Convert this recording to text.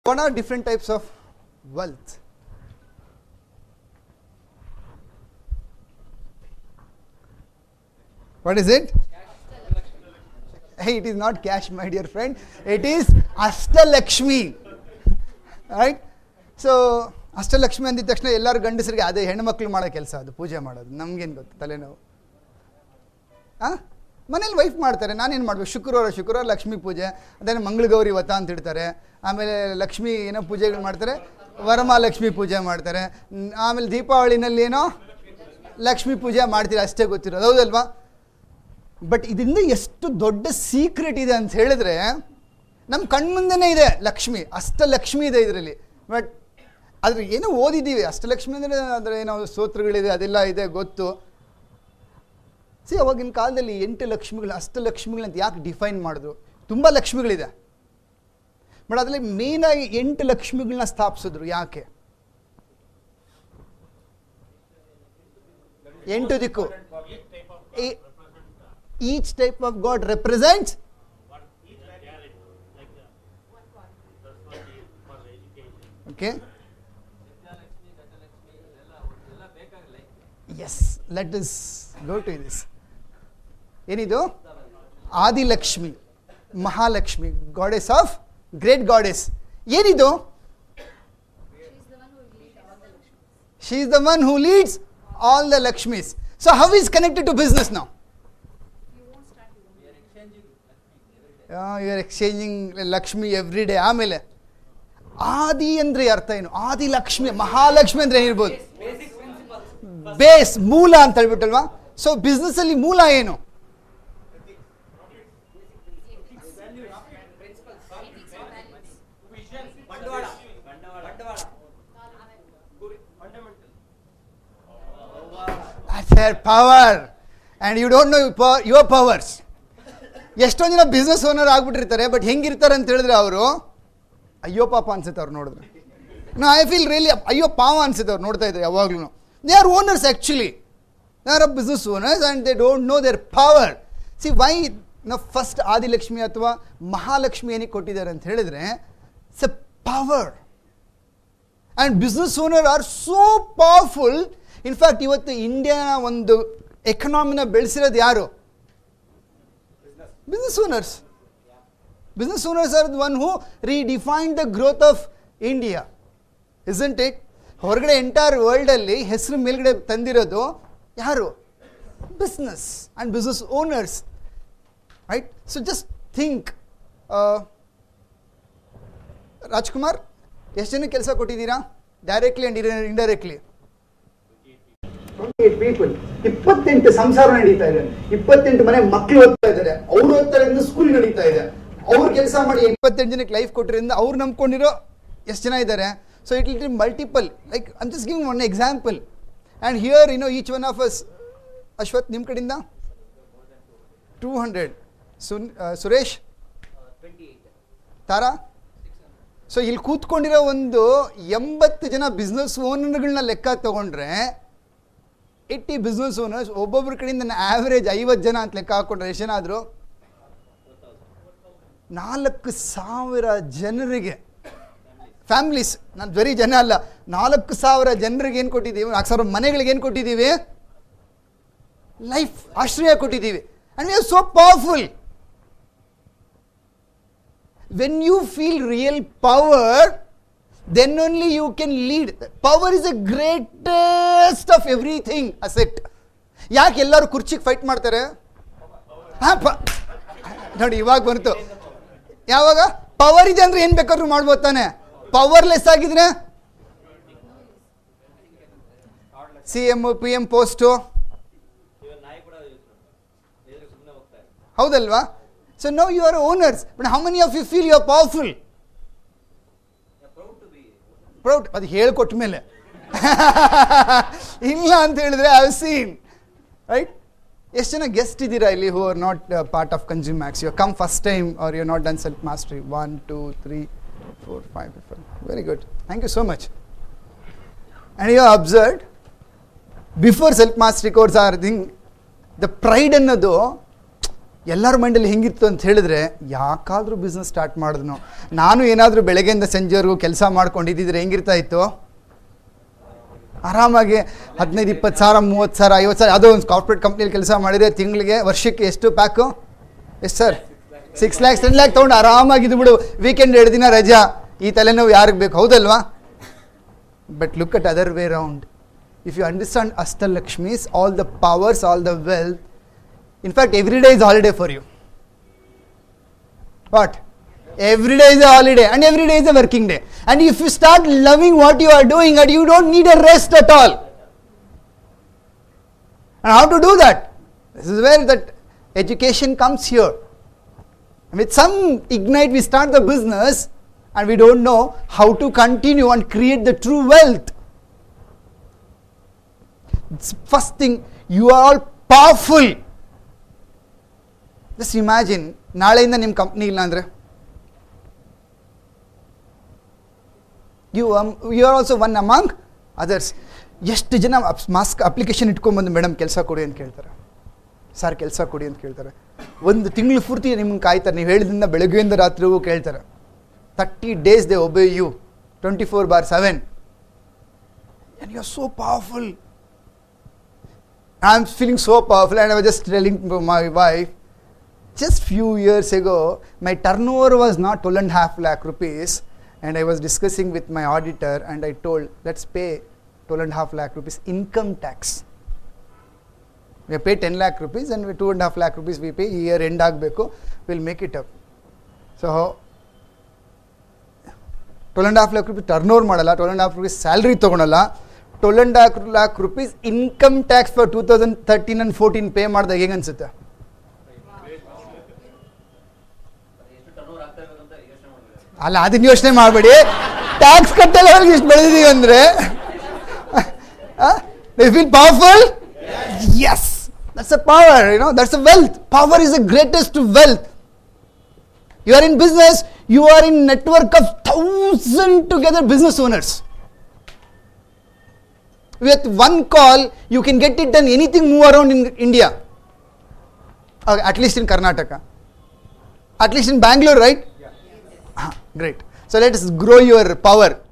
What are different types of wealth? What is it? Hey, it is not cash, my dear friend. It is Astalakshmi. Right? So Ashtalakshmi ಅಂದಿದ ತಕ್ಷಣ ಎಲ್ಲರೂ ಗಂಡಸರಿಗೆ ಅದೇ ಹೆಣ್ಮಕ್ಳು ಮಾಡೋ ಕೆಲಸ ಅದು ಪೂಜೆ ಮಾಡೋದು ನಮ್ಗೇನು ಗೊತ್ತು ತಲೆನೋವು ಹಾಂ ಮನೇಲಿ ವೈಫ್ ಮಾಡ್ತಾರೆ ನಾನೇನು ಮಾಡಬೇಕು ಶುಕ್ರವಾರ ಶುಕ್ರವಾರ ಲಕ್ಷ್ಮೀ ಪೂಜೆ ಅದೇನು ಮಂಗಳಗೌರಿ ವ್ರತ ಅಂತ ಇಡ್ತಾರೆ ಆಮೇಲೆ ಲಕ್ಷ್ಮಿ ಏನೋ ಪೂಜೆಗಳು ಮಾಡ್ತಾರೆ ವರಮಹಾಲಕ್ಷ್ಮಿ ಪೂಜೆ ಮಾಡ್ತಾರೆ ನ್- ಆಮೇಲೆ ದೀಪಾವಳಿನಲ್ಲಿ ಏನೋ ಲಕ್ಷ್ಮೀ ಪೂಜೆ ಮಾಡ್ತೀರಿ ಅಷ್ಟೇ ಗೊತ್ತಿರೋದು ಹೌದಲ್ವಾ ಬಟ್ ಇದರಿಂದ ಎಷ್ಟು ದೊಡ್ಡ ಸೀಕ್ರೆಟ್ ಇದೆ ಅಂತ ಹೇಳಿದ್ರೆ ನಮ್ಮ ಕಣ್ಮುಂದೆನೇ ಇದೆ ಲಕ್ಷ್ಮಿ ಅಷ್ಟಲಕ್ಷ್ಮಿ ಇದೆ ಇದರಲ್ಲಿ ಬಟ್ ಅದ್ರ ಏನೋ ಓದಿದ್ದೀವಿ ಅಷ್ಟಲಕ್ಷ್ಮಿ ಅಂದರೆ ಅದರ ಏನೋ ಸ್ತೋತ್ರಗಳಿದೆ ಅದೆಲ್ಲ ಇದೆ ಗೊತ್ತು ಸಿ ಅವಾಗಿನ ಕಾಲದಲ್ಲಿ ಎಂಟು ಲಕ್ಷ್ಮಿಗಳು ಅಷ್ಟಲಕ್ಷ್ಮಿಗಳಂತ ಯಾಕೆ ಡಿಫೈನ್ ಮಾಡಿದ್ರು ತುಂಬ ಲಕ್ಷ್ಮಿಗಳಿದೆ ಬಟ್ ಅದರಲ್ಲಿ ಮೇಯ್ನಾಗಿ ಎಂಟು ಲಕ್ಷ್ಮಿಗಳನ್ನ ಸ್ಥಾಪಿಸಿದ್ರು ಯಾಕೆ ಎಂಟು ದಿಕ್ಕು each type of god represents okay yes let us go to this ಏನಿದು Adilakshmi Mahalakshmi goddess of great goddess ಏನಿದು she is the one who leads all the Lakshmis so how is connected to business ನಾವು you are exchanging Lakshmi every day ಆಮೇಲೆ ಆದಿ ಅಂದ್ರೆ ಅರ್ಥ ಏನು ಆದಿ ಲಕ್ಷ್ಮಿ ಮಹಾಲಕ್ಷ್ಮಿ ಅಂದ್ರೆ ಏನಿರ್ಬೋದು ಬೇಸ್ ಮೂಲ ಅಂತ ಹೇಳ್ಬಿಟ್ಟಲ್ವಾ ಸೊ ಬಿಸ್ನೆಸ್ ಅಲ್ಲಿ ಮೂಲ ಏನು their power and you don't know your power- your powers ಎಷ್ಟೊಂದು ಜನ ಬಿಸ್ನೆಸ್ ಓನರ್ ಆಗ್ಬಿಟ್ಟಿರ್ತಾರೆ ಬಟ್ ಹೆಂಗಿರ್ತಾರೆ ಅಂತ ಹೇಳಿದ್ರೆ ಅವರು ಅಯ್ಯೋ ಪಾಪ ಅನ್ಸುತ್ತೆ ಅವ್ರು ನೋಡಿದ್ರೆ ನೋ ಐ ಫೀಲ್ ರಿಯಲಿ ಅಯ್ಯೋ ಪಾವ ಅನ್ಸುತ್ತೆ ಅವ್ರು ನೋಡ್ತಾ ಇದ್ದಾರೆ ಯಾವಾಗ್ಲೂ they are owners actually they are a business owners and they don't know their power see why ನ ಫಸ್ಟ್ ಆದಿಲಕ್ಷ್ಮಿ ಅಥವಾ ಮಹಾಲಕ್ಷ್ಮಿ ಏನಕ್ಕೆ ಕೊಟ್ಟಿದ್ದಾರೆ ಅಂತ ಹೇಳಿದ್ರೆ it's a power and business owner are so powerful in fact ಇವತ್ತು ಇಂಡಿಯಾನ ಒಂದು ಎಕನಾಮಿನ ಬೆಳೆಸಿರೋದು ಯಾರು business owners. Business owners are the one who redefined the growth of India. Isn't it? ಹೊರಗಡೆ ಎಂಟೈರ್ ವರ್ಲ್ಡಲ್ಲಿ ಹೆಸರು ಮೇಲ್ಗಡೆ ತಂದಿರೋದು ಯಾರು business and business owners right so just think Rajkumar ಎಷ್ಟು ಜನಕ್ಕೆ ಕೆಲಸ ಕೊಟ್ಟಿದ್ದೀರಾ directly and indirectly twenty eight people ಇಪ್ಪತ್ತೆಂಟು ಸಂಸಾರ ನಡೀತಾ ಇದೆ ಇಪ್ಪತ್ತೆಂಟು ಮನೆ ಮಕ್ಕಳು ಓದ್ತಾ ಇದ್ದಾರೆ ಅವ್ರು ಓದ್ತಾರೆ ಸ್ಕೂಲ್ ನಡೀತಾ ಇದೆ ಅವ್ರು ಕೆಲಸ ಮಾಡಿ ಇಪ್ಪತ್ತೆಂಟು ಜನಕ್ಕೆ ಲೈಫ್ ಕೊಟ್ಟಿರಿಂದ ಅವ್ರು ನಂಬ್ಕೊಂಡಿರೋ ಎಷ್ಟು ಜನ ಇದ್ದಾರೆ so it will multiple like I'm just giving one example and here you know each one of us Ashwath ನಿಮ್ಮ ಕಡೆಯಿಂದ ಟೂ ಹಂಡ್ರೆಡ್ ಸುನ್ ಸುರೇಶ್ ತಾರಾ ಸೊ ಇಲ್ಲಿ ಕೂತ್ಕೊಂಡಿರೋ ಒಂದು ಎಂಬತ್ತು ಜನ ಬಿಸ್ನೆಸ್ ಓನರ್ಗಳನ್ನ ಲೆಕ್ಕ ತಗೊಂಡ್ರೆ ಏಯ್ಟಿ ಬಿಸ್ನೆಸ್ ಓನರ್ಸ್ ಒಬ್ಬೊಬ್ಬರ ಕಡೆಯಿಂದ ಆವ್ರೇಜ್ ಐವತ್ತು ಜನ ಅಂತ ಲೆಕ್ಕ ಹಾಕೊಂಡ್ರೆ ಎಷ್ಟು ಜನ ಆದರು ನಾಲ್ಕು ಸಾವಿರ ಜನರಿಗೆ ಫ್ಯಾಮ್ಲೀಸ್ ನಾನು ಬರೀ ಜನ ಅಲ್ಲ ನಾಲ್ಕು ಸಾವಿರ ಜನರಿಗೆ ಏನು ಕೊಟ್ಟಿದ್ದೀವಿ ನಾಲ್ಕು ಸಾವಿರ ಮನೆಗಳಿಗೆ ಏನು ಕೊಟ್ಟಿದ್ದೀವಿ ಲೈಫ್ ಆಶ್ರಯ ಕೊಟ್ಟಿದ್ದೀವಿ and we are so powerful when you feel real power then only you can lead. Power is the greatest of everything asset. ಯಾಕೆ ಎಲ್ಲರೂ ಕುರ್ಚಿಗೆ ಫೈಟ್ ಮಾಡ್ತಾರೆ ಹಾ, ಪ- ನೋಡಿ ಇವಾಗ ಬಂತು ಯಾವಾಗ ಪವರ್ ಇದೆ ಅಂದ್ರೆ ಏನ್ ಬೇಕಾದ್ರೂ ಮಾಡ್ಬೋದು ತಾನೆ ಪವರ್ಲೆಸ್ ಆಗಿದ್ರೆ C M P M post ಹೌದಲ್ವಾ so no you are owners but how many of you feel you are powerful proud ಅದು ಹೇಳ್ಕೊಟ್ಟ ಮೇಲೆ ಇಲ್ಲ ಅಂತ ಹೇಳಿದ್ರೆ ಐ ಹವ್ ಸೀನ್ ರೈಟ್ ಎಷ್ಟು ಜನ ಗೆಸ್ಟ್ ಇದ್ದೀರಾ ಇಲ್ಲಿ who are not part of consume max you come first time are you not done self mastery one two three four five five very good thank you so much and you observed before self mastery course are thing the pride ಅನ್ನೋದು ಎಲ್ಲರ ಮೈಂಡಲ್ಲಿ ಹೆಂಗಿತ್ತು ಅಂತ ಹೇಳಿದ್ರೆ ಯಾಕಾದರೂ business start ಮಾಡಿದ್ನು ನಾನು ಏನಾದರೂ ಬೆಳಗ್ಗೆಯಿಂದ ಸಂಜೆವರೆಗೂ ಕೆಲಸ ಮಾಡ್ಕೊಂಡಿದ್ದಿದ್ರೆ ಹೆಂಗಿರ್ತಾ ಇತ್ತು ಆರಾಮಾಗಿ ಹದಿನೈದು ಇಪ್ಪತ್ತು ಸಾವಿರ ಮೂವತ್ತು ಸಾವಿರ ಐವತ್ತು ಸಾವಿರ ಯಾವುದೋ ಒಂದು ಕಾರ್ಪೊರೇಟ್ ಕಂಪ್ನಿಯಲ್ಲಿ ಕೆಲಸ ಮಾಡಿದರೆ ತಿಂಗಳಿಗೆ ವರ್ಷಕ್ಕೆ ಎಷ್ಟು ಪ್ಯಾಕು ಎಷ್ಟು sir six lakhs ten lakh ತೊಗೊಂಡು ಆರಾಮಾಗಿದ್ದು ಬಿಡು ವೀಕೆಂಡ್ ಎರಡು ದಿನ ರಜಾ ಈ ತಲೆನೋವು ಯಾರಿಗೆ ಬೇಕು ಹೌದಲ್ವಾ but look at other way round if you understand Ashtalakshmis all the powers all the wealth In fact, every day is a holiday for you. What? Every day is a holiday and every day is a working day. And if you start loving what you are doing and you don't need a rest at all. And how to do that? This is where that education comes here. With some ignite, we start the business and we don't know how to continue and create the true wealth. It's first thing, you are all powerful. Just imagine ನಾಳೆಯಿಂದ ನಿಮ್ಮ company ಇಲ್ಲ ಅಂದರೆ you you are also one among others ಎಷ್ಟು ಜನ mask application ಇಟ್ಕೊಂಡ್ಬಂದು madam ಕೆಲಸ ಕೊಡಿ ಅಂತ ಕೇಳ್ತಾರೆ ಸರ್ ಕೆಲಸ ಕೊಡಿ ಅಂತ ಕೇಳ್ತಾರೆ ಒಂದು ತಿಂಗಳು ಪೂರ್ತಿ ನಿಮ್ಗೆ ಕಾಯ್ತಾರೆ ನೀವು ಹೇಳಿದ್ರಿಂದ ಬೆಳಗ್ಗೆಯಿಂದ ರಾತ್ರಿಗೂ ಕೇಳ್ತಾರೆ thirty days they obey you twenty four by seven and you are so powerful I am feeling so powerful and I was just telling my wife just few years ago my turnover was not 12 and a half lakh rupees and i was discussing with my auditor and i told let's pay 12 and a half lakh rupees income tax we pay 10 lakh rupees and we 2 and a half lakh rupees we pay year end ಆಗಬೇಕು we'll make it up so 12 and a half lakh rupees turnover ಮಾಡಲ್ಲ 12 and a half rupees salary ತಗೊಳಲ್ಲ 12 and a half lakh rupees income tax for 2013 and 14 pay ಮಾಡಿದಾಗ ಹೇಗೆ ಅನ್ಸುತ್ತೆ ಅಲ್ಲ ಅದನ್ನ ಯೋಚನೆ ಮಾಡಬೇಡಿ ಟ್ಯಾಕ್ಸ್ ಕಟ್ಟಲ್ಲ ಎಷ್ಟು ಬೆಳೆದಿದ್ದೀವಿ ಅಂದರೆ feel powerful yes that's a power you know that's a wealth power is the greatest wealth you are in business you are in network of thousand together business owners with one call you can get it done anything move around in india uh, at least in karnataka at least in bangalore right Ah, great. So let us grow your power.